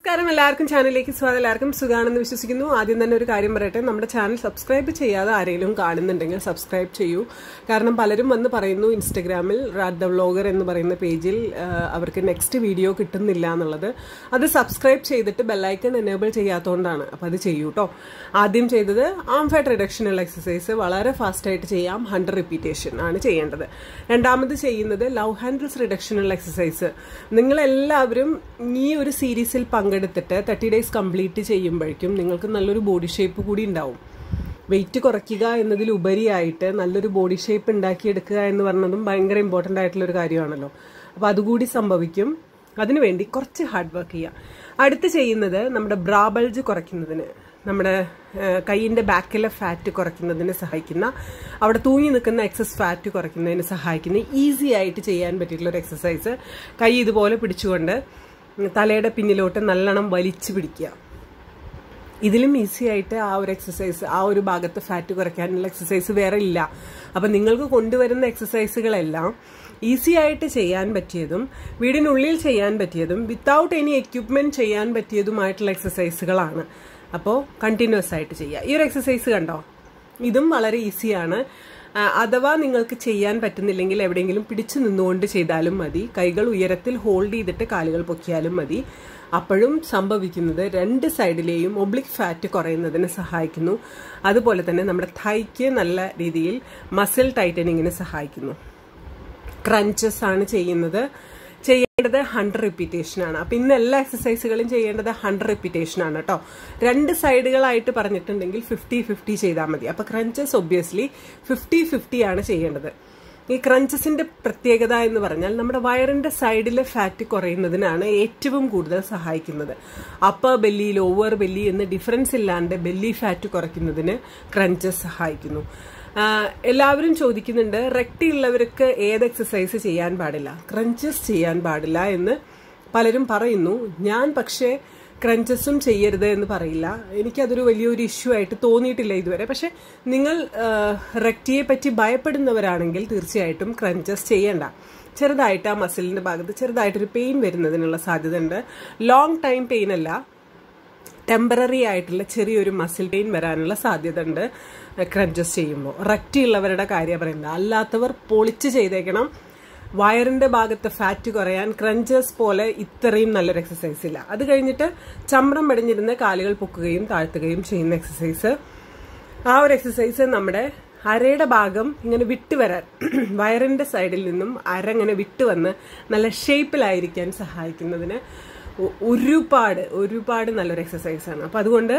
നമസ്കാരം എല്ലാവർക്കും ചാനലിലേക്ക് സ്വാഗതം എല്ലാവർക്കും സുഖാണെന്ന് വിശ്വസിക്കുന്നു ആദ്യം തന്നെ ഒരു കാര്യം പറയട്ടെ നമ്മുടെ ചാനൽ സബ്സ്ക്രൈബ് ചെയ്യാതെ ആരെങ്കിലും കാണുന്നുണ്ടെങ്കിൽ സബ്സ്ക്രൈബ് ചെയ്യൂ കാരണം പലരും വന്ന് പറയുന്നു ഇൻസ്റ്റഗ്രാമിൽ റാഡ് ദ വ്ളോഗർ എന്ന് പറയുന്ന പേജിൽ ആ, അവർക്ക് നെക്സ്റ്റ് വീഡിയോ കിട്ടുന്നില്ല എന്നുള്ളത് അത് സബ്സ്ക്രൈബ് ചെയ്തിട്ട് ബെല്ലൈക്കൺ എനേബിൾ ചെയ്യാത്തതുകൊണ്ടാണ് അപ്പോൾ അത് ചെയ്യൂ കേട്ടോ ആദ്യം ചെയ്തത് ആം ഫാറ്റ് റിഡക്ഷനുള്ള എക്സസൈസ് വളരെ ഫാസ്റ്റായിട്ട് ചെയ്യാം ഹൺഡ്രഡ് റിപ്പീറ്റേഷൻ ആണ് ചെയ്യേണ്ടത് രണ്ടാമത് ചെയ്യുന്നത് ലവ് ഹാൻഡിൽസ് റിഡക്ഷനുള്ള എക്സസൈസ് നിങ്ങളെല്ലാവരും ഈ ഒരു സീരീസിൽ പങ്കെടുത്തിട്ട് തേർട്ടി ഡേയ്സ് കംപ്ലീറ്റ് ചെയ്യുമ്പോഴേക്കും നിങ്ങൾക്ക് നല്ലൊരു ബോഡി ഷേപ്പ് കൂടി ഉണ്ടാവും വെയിറ്റ് കുറയ്ക്കുക എന്നതിലുപരിയായിട്ട് നല്ലൊരു ബോഡി ഷേപ്പ് ഉണ്ടാക്കിയെടുക്കുക എന്ന് പറഞ്ഞതും ഭയങ്കര ഇമ്പോർട്ടൻ്റ് ആയിട്ടുള്ള ഒരു കാര്യമാണല്ലോ അപ്പോൾ അതുകൂടി സംഭവിക്കും അതിനുവേണ്ടി കുറച്ച് ഹാർഡ് വർക്ക് ചെയ്യുക അടുത്ത് ചെയ്യുന്നത് നമ്മുടെ ബ്രാബൾജ് കുറയ്ക്കുന്നതിന് നമ്മുടെ കൈയിൻ്റെ ബാക്കിലെ ഫാറ്റ് കുറയ്ക്കുന്നതിന് സഹായിക്കുന്ന അവിടെ തൂങ്ങി നിൽക്കുന്ന എക്സസ് ഫാറ്റ് കുറയ്ക്കുന്നതിന് സഹായിക്കുന്ന ഈസി ആയിട്ട് ചെയ്യാൻ പറ്റിയിട്ടുള്ള ഒരു എക്സസൈസ് കൈ ഇതുപോലെ പിടിച്ചുകൊണ്ട് തലയുടെ പിന്നിലോട്ട് നല്ലോണം വലിച്ചു പിടിക്കുക ഇതിലും ഈസി ആയിട്ട് ആ ഒരു എക്സസൈസ് ആ ഒരു ഭാഗത്ത് ഫാറ്റ് കുറയ്ക്കാനുള്ള എക്സസൈസ് വേറെ ഇല്ല അപ്പം നിങ്ങൾക്ക് കൊണ്ടുവരുന്ന എക്സസൈസുകളെല്ലാം ഈസി ആയിട്ട് ചെയ്യാൻ പറ്റിയതും വീടിനുള്ളിൽ ചെയ്യാൻ പറ്റിയതും വിത്തൗട്ട് എനി എക്യുപ്മെന്റ് ചെയ്യാൻ പറ്റിയതുമായിട്ടുള്ള എക്സസൈസുകളാണ് അപ്പോൾ കണ്ടിന്യൂസ് ആയിട്ട് ചെയ്യുക ഈ ഒരു എക്സസൈസ് കണ്ടോ ഇതും വളരെ ഈസിയാണ് ആ, അഥവാ നിങ്ങൾക്ക് ചെയ്യാൻ പറ്റുന്നില്ലെങ്കിൽ എവിടെയെങ്കിലും പിടിച്ചു നിന്നുകൊണ്ട് ചെയ്താലും മതി കൈകൾ ഉയരത്തിൽ ഹോൾഡ് ചെയ്തിട്ട് കാലുകൾ പൊക്കിയാലും മതി അപ്പോഴും സംഭവിക്കുന്നത് രണ്ട് സൈഡിലെയും ഒബ്ലിക് ഫാറ്റ് കുറയുന്നതിന് സഹായിക്കുന്നു അതുപോലെ തന്നെ നമ്മുടെ തൈക്ക് നല്ല രീതിയിൽ മസിൽ ടൈറ്റനിങ്ങിന് സഹായിക്കുന്നു ക്രഞ്ചസ് ആണ് ചെയ്യുന്നത് ചെയ്യേണ്ടത് ഹൺഡ്രഡ് റിപ്പീറ്റേഷൻ ആണ് അപ്പൊ ഇന്ന് എല്ലാ എക്സസൈസുകളും ചെയ്യേണ്ടത് ഹൺഡ്രഡ് റിപ്പീറ്റേഷൻ ആണ് കേട്ടോ രണ്ട് സൈഡുകളായിട്ട് പറഞ്ഞിട്ടുണ്ടെങ്കിൽ ഫിഫ്റ്റി ഫിഫ്റ്റി ചെയ്താൽ മതി അപ്പൊ ക്രഞ്ചസ് ഒബ്വിയസ്ലി ഫിഫ്റ്റി ഫിഫ്റ്റി ആണ് ചെയ്യേണ്ടത് ഈ ക്രഞ്ചസിന്റെ പ്രത്യേകത എന്ന് പറഞ്ഞാൽ നമ്മുടെ വയറിന്റെ സൈഡിലെ ഫാറ്റ് കുറയുന്നതിനാണ് ഏറ്റവും കൂടുതൽ സഹായിക്കുന്നത് അപ്പർ ബെല്ലി ലോവർ ബെല്ലി എന്ന് ഡിഫറൻസ് ഇല്ലാണ്ട് ബെല്ലി ഫാറ്റ് കുറയ്ക്കുന്നതിന് ക്രഞ്ചസ് സഹായിക്കുന്നു ആഹ് എല്ലാവരും ചോദിക്കുന്നുണ്ട് റെക്ടി ഉള്ളവർക്ക് ഏത് എക്സസൈസ് ചെയ്യാൻ പാടില്ല ക്രഞ്ചസ് ചെയ്യാൻ പാടില്ല എന്ന് പലരും പറയുന്നു ഞാൻ പക്ഷേ ക്രഞ്ചസും ചെയ്യരുത് എന്ന് പറയില്ല എനിക്കതൊരു വലിയൊരു ഇഷ്യൂ ആയിട്ട് തോന്നിയിട്ടില്ല ഇതുവരെ പക്ഷെ നിങ്ങൾ റെക്റ്റിയെ പറ്റി ഭയപ്പെടുന്നവരാണെങ്കിൽ തീർച്ചയായിട്ടും ക്രഞ്ചസ് ചെയ്യേണ്ട ചെറുതായിട്ട് ആ മസിലിന്റെ ഭാഗത്ത് ചെറുതായിട്ടൊരു പെയിൻ വരുന്നതിനുള്ള സാധ്യത ഉണ്ട് ലോങ് ടൈം പെയിൻ അല്ല ടെമ്പററി ആയിട്ടുള്ള ചെറിയൊരു മസിൽ പെയിൻ വരാനുള്ള സാധ്യത ഉണ്ട് ക്രഞ്ചസ് ചെയ്യുമ്പോൾ റക്റ്റി ഉള്ളവരുടെ കാര്യം പറയുന്നത് അല്ലാത്തവർ പൊളിച്ച് ചെയ്തേക്കണം വയറിന്റെ ഭാഗത്ത് ഫാറ്റ് കുറയാൻ ക്രഞ്ചസ് പോലെ ഇത്രയും നല്ലൊരു എക്സസൈസ് ഇല്ല അത് കഴിഞ്ഞിട്ട് ചമ്രം പടിഞ്ഞിരുന്ന് കാലുകൾ പൊക്കുകയും താഴ്ത്തുകയും ചെയ്യുന്ന എക്സസൈസ് ആ ഒരു എക്സസൈസ് നമ്മുടെ അരയുടെ ഭാഗം ഇങ്ങനെ വിട്ട് വരാൻ വയറിന്റെ സൈഡിൽ നിന്നും അര ഇങ്ങനെ വിട്ട് വന്ന് നല്ല ഷേപ്പിലായിരിക്കാൻ സഹായിക്കുന്നതിന് ഒ- ഒരുപാട് ഒരുപാട് നല്ലൊരു എക്സസൈസാണ് അപ്പം അതുകൊണ്ട്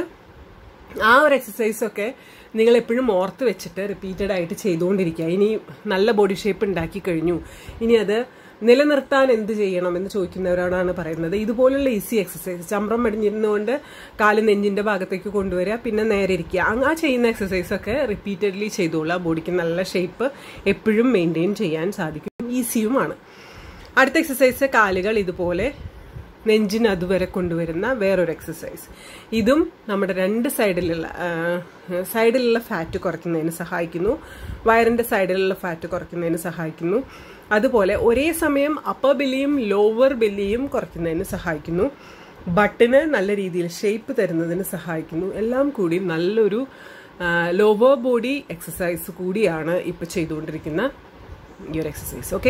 ആ ഒരു എക്സസൈസ് ഒക്കെ നിങ്ങൾ എപ്പോഴും ഓർത്ത് വെച്ചിട്ട് റിപ്പീറ്റഡ് ആയിട്ട് ചെയ്തുകൊണ്ടിരിക്കുക ഇനി നല്ല ബോഡി ഷേപ്പ് ഉണ്ടാക്കി കഴിഞ്ഞു ഇനി അത് നിലനിർത്താൻ എന്ത് ചെയ്യണം എന്ന് ചോദിക്കുന്നവരോടാണ് പറയുന്നത് ഇതുപോലുള്ള ഈസി എക്സസൈസ് ചമ്രം മടിഞ്ഞിരുന്നുകൊണ്ട് കാല് നെഞ്ചിന്റെ ഭാഗത്തേക്ക് കൊണ്ടുവരിക പിന്നെ നേരെ ഇരിക്കുക അങ്ങ് ആ ചെയ്യുന്ന എക്സസൈസ് ഒക്കെ റിപ്പീറ്റഡ്ലി ചെയ്തോളുക ബോഡിക്ക് നല്ല ഷേപ്പ് എപ്പോഴും മെയിൻറ്റെയിൻ ചെയ്യാൻ സാധിക്കും ഈസിയുമാണ് അടുത്ത എക്സസൈസ് കാലുകൾ ഇതുപോലെ നെഞ്ചിന് അതുവരെ കൊണ്ടുവരുന്ന വേറൊരു എക്സസൈസ് ഇതും നമ്മുടെ രണ്ട് സൈഡിലുള്ള ആ, സൈഡിലുള്ള ഫാറ്റ് കുറയ്ക്കുന്നതിന് സഹായിക്കുന്നു വയറിന്റെ സൈഡിലുള്ള ഫാറ്റ് കുറയ്ക്കുന്നതിന് സഹായിക്കുന്നു അതുപോലെ ഒരേ സമയം അപ്പർ ബെല്ലിയും ലോവർ ബെല്ലിയും കുറയ്ക്കുന്നതിന് സഹായിക്കുന്നു ബട്ടിന് നല്ല രീതിയിൽ ഷേപ്പ് തരുന്നതിന് സഹായിക്കുന്നു എല്ലാം കൂടി നല്ലൊരു ലോവർ ബോഡി എക്സസൈസ് കൂടിയാണ് ഇപ്പൊ ചെയ്തുകൊണ്ടിരിക്കുന്ന ഈ ഒരു എക്സസൈസ് ഓക്കെ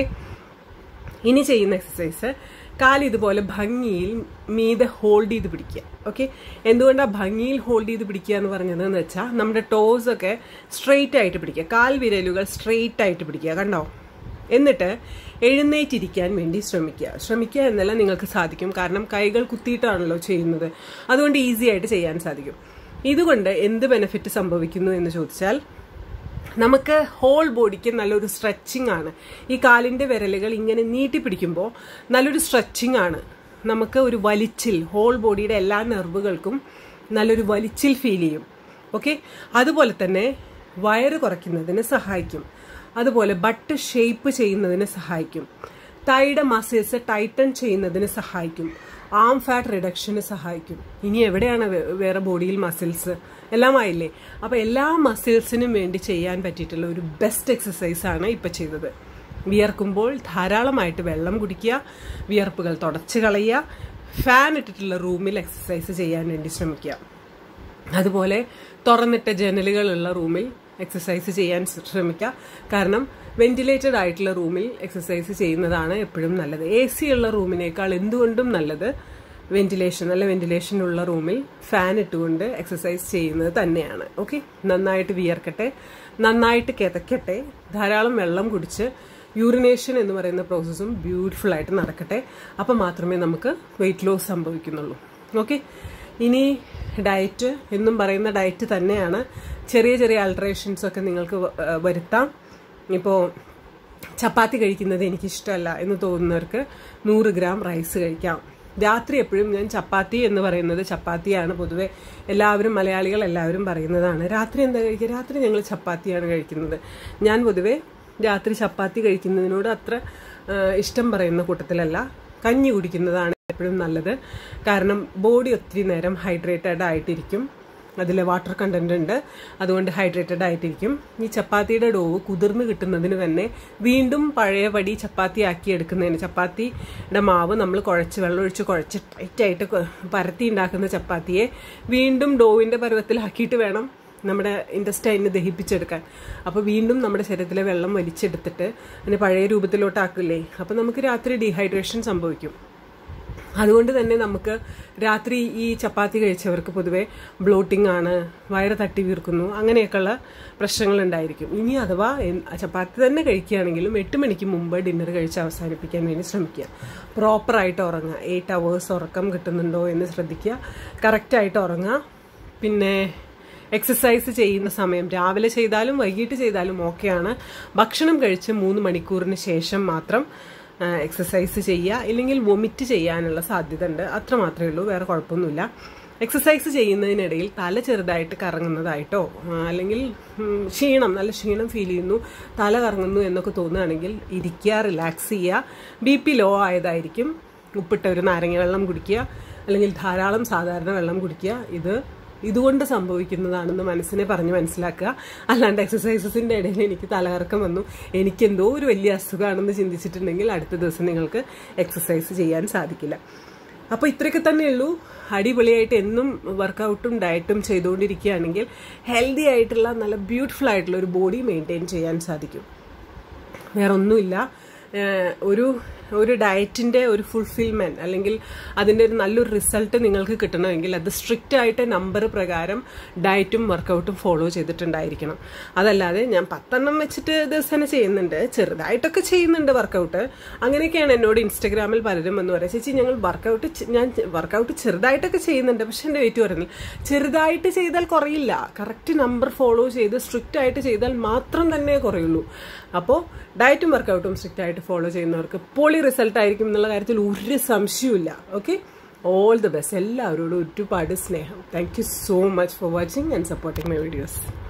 ഇനി ചെയ്യുന്ന എക്സസൈസ് കാല് ഇതുപോലെ ഭംഗിയിൽ മീതെ ഹോൾഡ് ചെയ്ത് പിടിക്കുക ഓക്കെ എന്തുകൊണ്ടാണ് ഭംഗിയിൽ ഹോൾഡ് ചെയ്ത് പിടിക്കുക എന്ന് പറഞ്ഞത് എന്ന് വെച്ചാൽ നമ്മുടെ ടോസ് ഒക്കെ സ്ട്രെയിറ്റ് ആയിട്ട് പിടിക്കുക കാൽ വിരലുകൾ സ്ട്രെയിറ്റ് ആയിട്ട് പിടിക്കുക കണ്ടോ എന്നിട്ട് എഴുന്നേറ്റിരിക്കാൻ വേണ്ടി ശ്രമിക്കുക ശ്രമിക്കുക എന്നല്ല നിങ്ങൾക്ക് സാധിക്കും കാരണം കൈകൾ കുത്തിയിട്ടാണല്ലോ ചെയ്യുന്നത് അതുകൊണ്ട് ഈസി ആയിട്ട് ചെയ്യാൻ സാധിക്കും ഇതുകൊണ്ട് എന്ത് ബെനിഫിറ്റ് സംഭവിക്കുന്നു എന്ന് ചോദിച്ചാൽ നമുക്ക് ഹോൾ ബോഡിക്ക് നല്ലൊരു സ്ട്രെച്ചിങ് ആണ് ഈ കാലിന്റെ വിരലുകൾ ഇങ്ങനെ നീട്ടി പിടിക്കുമ്പോൾ നല്ലൊരു സ്ട്രെച്ചിങ് ആണ് നമുക്ക് ഒരു വലിച്ചിൽ ഹോൾ ബോഡിയുടെ എല്ലാ നെർവുകൾക്കും നല്ലൊരു വലിച്ചിൽ ഫീൽ ചെയ്യും ഓക്കെ അതുപോലെ തന്നെ വയറ് കുറയ്ക്കുന്നതിന് സഹായിക്കും അതുപോലെ ബട്ട് ഷേപ്പ് ചെയ്യുന്നതിന് സഹായിക്കും തൈയുടെ മസിൽസ് ടൈറ്റൺ ചെയ്യുന്നതിന് സഹായിക്കും ആം ഫാറ്റ് റിഡക്ഷന് സഹായിക്കും ഇനി എവിടെയാണ് വേ- വേറെ ബോഡിയിൽ മസിൽസ് എല്ലാം ആയില്ലേ അപ്പൊ എല്ലാ മസിൽസിനും വേണ്ടി ചെയ്യാൻ പറ്റിയിട്ടുള്ള ഒരു ബെസ്റ്റ് എക്സസൈസ് ആണ് ഇപ്പൊ ചെയ്തത് വിയർക്കുമ്പോൾ ധാരാളമായിട്ട് വെള്ളം കുടിക്കുക വിയർപ്പുകൾ തുടച്ചു കളയുക ഫാൻ ഇട്ടിട്ടുള്ള റൂമിൽ എക്സസൈസ് ചെയ്യാൻ വേണ്ടി ശ്രമിക്കുക അതുപോലെ തുറന്നിട്ട ജനലുകളുള്ള റൂമിൽ എക്സസൈസ് ചെയ്യാൻ ശ്രമിക്കുക കാരണം വെന്റിലേറ്റഡ് ആയിട്ടുള്ള റൂമിൽ എക്സസൈസ് ചെയ്യുന്നതാണ് എപ്പോഴും നല്ലത് എ സി ഉള്ള റൂമിനേക്കാൾ എന്തുകൊണ്ടും നല്ലത് വെന്റിലേഷൻ നല്ല വെന്റിലേഷൻ ഉള്ള റൂമിൽ ഫാൻ ഇട്ടുകൊണ്ട് എക്സസൈസ് ചെയ്യുന്നത് തന്നെയാണ് ഓക്കെ നന്നായിട്ട് വിയർക്കട്ടെ നന്നായിട്ട് കിതക്കട്ടെ ധാരാളം വെള്ളം കുടിച്ച് യൂറിനേഷൻ എന്ന് പറയുന്ന പ്രോസസ്സും ബ്യൂട്ടിഫുൾ ആയിട്ട് നടക്കട്ടെ അപ്പം മാത്രമേ നമുക്ക് വെയിറ്റ് ലോസ് സംഭവിക്കുന്നുള്ളൂ ഓക്കെ ഇനി ഡയറ്റ് എന്നും പറയുന്ന ഡയറ്റ് തന്നെയാണ് ചെറിയ ചെറിയ ആൾട്രേഷൻസ് ഒക്കെ നിങ്ങൾക്ക് വ- ഏഹ് വരുത്താം ഇപ്പോൾ ചപ്പാത്തി കഴിക്കുന്നത് എനിക്കിഷ്ടമല്ല എന്ന് തോന്നുന്നവർക്ക് നൂറ് ഗ്രാം റൈസ് കഴിക്കാം രാത്രി എപ്പോഴും ഞാൻ ചപ്പാത്തി എന്ന് പറയുന്നത് ചപ്പാത്തിയാണ് പൊതുവെ എല്ലാവരും മലയാളികൾ എല്ലാവരും പറയുന്നതാണ് രാത്രി എന്താ കഴിക്കുക രാത്രി ഞങ്ങൾ ചപ്പാത്തിയാണ് കഴിക്കുന്നത് ഞാൻ പൊതുവെ രാത്രി ചപ്പാത്തി കഴിക്കുന്നതിനോട് അത്ര ആ, ഇഷ്ടം പറയുന്ന കൂട്ടത്തിലല്ല കഞ്ഞി കുടിക്കുന്നതാണ് എപ്പോഴും നല്ലത് കാരണം ബോഡി ഒത്തിരി നേരം ഹൈഡ്രേറ്റഡ് ആയിട്ടിരിക്കും അതിൽ വാട്ടർ കണ്ടന്റ് ഉണ്ട് അതുകൊണ്ട് ഹൈഡ്രേറ്റഡ് ആയിട്ടിരിക്കും ഈ ചപ്പാത്തിയുടെ ഡോവ് കുതിർന്ന് കിട്ടുന്നതിന് തന്നെ വീണ്ടും പഴയപടി ചപ്പാത്തി ആക്കി എടുക്കുന്നതിന് ചപ്പാത്തിയുടെ മാവ് നമ്മൾ കുഴച്ച് വെള്ളമൊഴിച്ച് കുഴച്ച് ടൈറ്റായിട്ട് കൊ- പരത്തി ഉണ്ടാക്കുന്ന ചപ്പാത്തിയെ വീണ്ടും ഡോവിൻ്റെ പരുവത്തിലാക്കിയിട്ട് വേണം നമ്മുടെ ഇൻഡസ്റ്റൈനെ ദഹിപ്പിച്ചെടുക്കാൻ അപ്പോൾ വീണ്ടും നമ്മുടെ ശരീരത്തിലെ വെള്ളം വലിച്ചെടുത്തിട്ട് അതിനെ പഴയ രൂപത്തിലോട്ടാക്കില്ലേ അപ്പോൾ നമുക്ക് രാത്രി ഡീഹൈഡ്രേഷൻ സംഭവിക്കും അതുകൊണ്ട് തന്നെ നമുക്ക് രാത്രി ഈ ചപ്പാത്തി കഴിച്ചവർക്ക് പൊതുവെ ബ്ലോട്ടിംഗ് ആണ് വയറ് തട്ടി വീർക്കുന്നു അങ്ങനെയൊക്കെയുള്ള പ്രശ്നങ്ങൾ ഉണ്ടായിരിക്കും ഇനി അഥവാ എൻ- ചപ്പാത്തി തന്നെ കഴിക്കുകയാണെങ്കിലും എട്ട് മണിക്ക് മുമ്പ് ഡിന്നർ കഴിച്ച് അവസാനിപ്പിക്കാൻ വേണ്ടി ശ്രമിക്കുക പ്രോപ്പറായിട്ട് ഉറങ്ങുക എയ്റ്റ് അവേഴ്സ് ഉറക്കം കിട്ടുന്നുണ്ടോ എന്ന് ശ്രദ്ധിക്കുക കറക്റ്റായിട്ട് ഉറങ്ങുക പിന്നെ എക്സസൈസ് ചെയ്യുന്ന സമയം രാവിലെ ചെയ്താലും വൈകിട്ട് ചെയ്താലും ഓക്കെയാണ് ഭക്ഷണം കഴിച്ച് മൂന്ന് മണിക്കൂറിന് ശേഷം മാത്രം എക്സസൈസ് ചെയ്യുക ഇല്ലെങ്കിൽ വൊമിറ്റ് ചെയ്യാനുള്ള സാധ്യത ഉണ്ട് അത്ര മാത്രമേ ഉള്ളൂ വേറെ കുഴപ്പമൊന്നുമില്ല എക്സസൈസ് ചെയ്യുന്നതിനിടയിൽ തല ചെറുതായിട്ട് കറങ്ങുന്നതായിട്ടോ ആ, അല്ലെങ്കിൽ ഉം, ക്ഷീണം നല്ല ക്ഷീണം ഫീൽ ചെയ്യുന്നു തല കറങ്ങുന്നു എന്നൊക്കെ തോന്നുകയാണെങ്കിൽ ഇരിക്കുക റിലാക്സ് ചെയ്യുക ബി പി ലോ ആയതായിരിക്കും ഉപ്പിട്ട ഒരു നാരങ്ങ വെള്ളം കുടിക്കുക അല്ലെങ്കിൽ ധാരാളം സാധാരണ വെള്ളം കുടിക്കുക ഇത് ഇതുകൊണ്ട് സംഭവിക്കുന്നതാണെന്ന് മനസ്സിനെ പറഞ്ഞ് മനസ്സിലാക്കുക അല്ലാണ്ട് എക്സസൈസസിന്റെ ഇടയിൽ എനിക്ക് തലകറക്കം വന്നു എനിക്കെന്തോ ഒരു വലിയ അസുഖമാണെന്ന് ചിന്തിച്ചിട്ടുണ്ടെങ്കിൽ അടുത്ത ദിവസം നിങ്ങൾക്ക് എക്സസൈസ് ചെയ്യാൻ സാധിക്കില്ല അപ്പോൾ ഇത്രയൊക്കെ തന്നെയുള്ളൂ അടിപൊളിയായിട്ട് എന്നും വർക്കൗട്ടും ഡയറ്റും ചെയ്തുകൊണ്ടിരിക്കുകയാണെങ്കിൽ ഹെൽത്തി ആയിട്ടുള്ള നല്ല ബ്യൂട്ടിഫുൾ ആയിട്ടുള്ള ഒരു ബോഡി മെയിൻറ്റെയിൻ ചെയ്യാൻ സാധിക്കും വേറെ ഒന്നുമില്ല ഏഹ് ഒരു ഒരു ഡയറ്റിന്റെ ഒരു ഫുൾഫിൽമെന്റ് അല്ലെങ്കിൽ അതിന്റെ ഒരു നല്ലൊരു റിസൾട്ട് നിങ്ങൾക്ക് കിട്ടണമെങ്കിൽ അത് സ്ട്രിക്റ്റ് ആയിട്ട് നമ്പർ പ്രകാരം ഡയറ്റും വർക്കൗട്ടും ഫോളോ ചെയ്തിട്ടുണ്ടായിരിക്കണം അതല്ലാതെ ഞാൻ പത്തെണ്ണം വെച്ചിട്ട് ദിവസേന ചെയ്യുന്നുണ്ട് ചെറുതായിട്ടൊക്കെ ചെയ്യുന്നുണ്ട് വർക്കൗട്ട് അങ്ങനെയൊക്കെയാണ് എന്നോട് ഇൻസ്റ്റഗ്രാമിൽ പലരും എന്ന് പറയാം ചേച്ചി ഞങ്ങൾ വർക്കൗട്ട് ഞാൻ വർക്കൗട്ട് ചെറുതായിട്ടൊക്കെ ചെയ്യുന്നുണ്ട് പക്ഷെ എൻ്റെ വെയിറ്റ് പറയുന്നില്ല ചെറുതായിട്ട് ചെയ്താൽ കുറയില്ല കറക്റ്റ് നമ്പർ ഫോളോ ചെയ്ത് സ്ട്രിക്റ്റ് ആയിട്ട് ചെയ്താൽ മാത്രം തന്നെ കുറയുള്ളൂ അപ്പോൾ ഡയറ്റും വർക്കൗട്ടും സ്ട്രിക്റ്റ് ആയിട്ട് ഫോളോ ചെയ്യുന്നവർക്ക് പൊളി റിസൾട്ട് ആയിരിക്കും എന്നുള്ള കാര്യത്തിൽ ഒരു സംശയവുമില്ല ഓക്കെ ഓൾ ദി ബെസ്റ്റ് എല്ലാവരോടും ഒരുപാട് സ്നേഹം thank you so much for watching and supporting my videos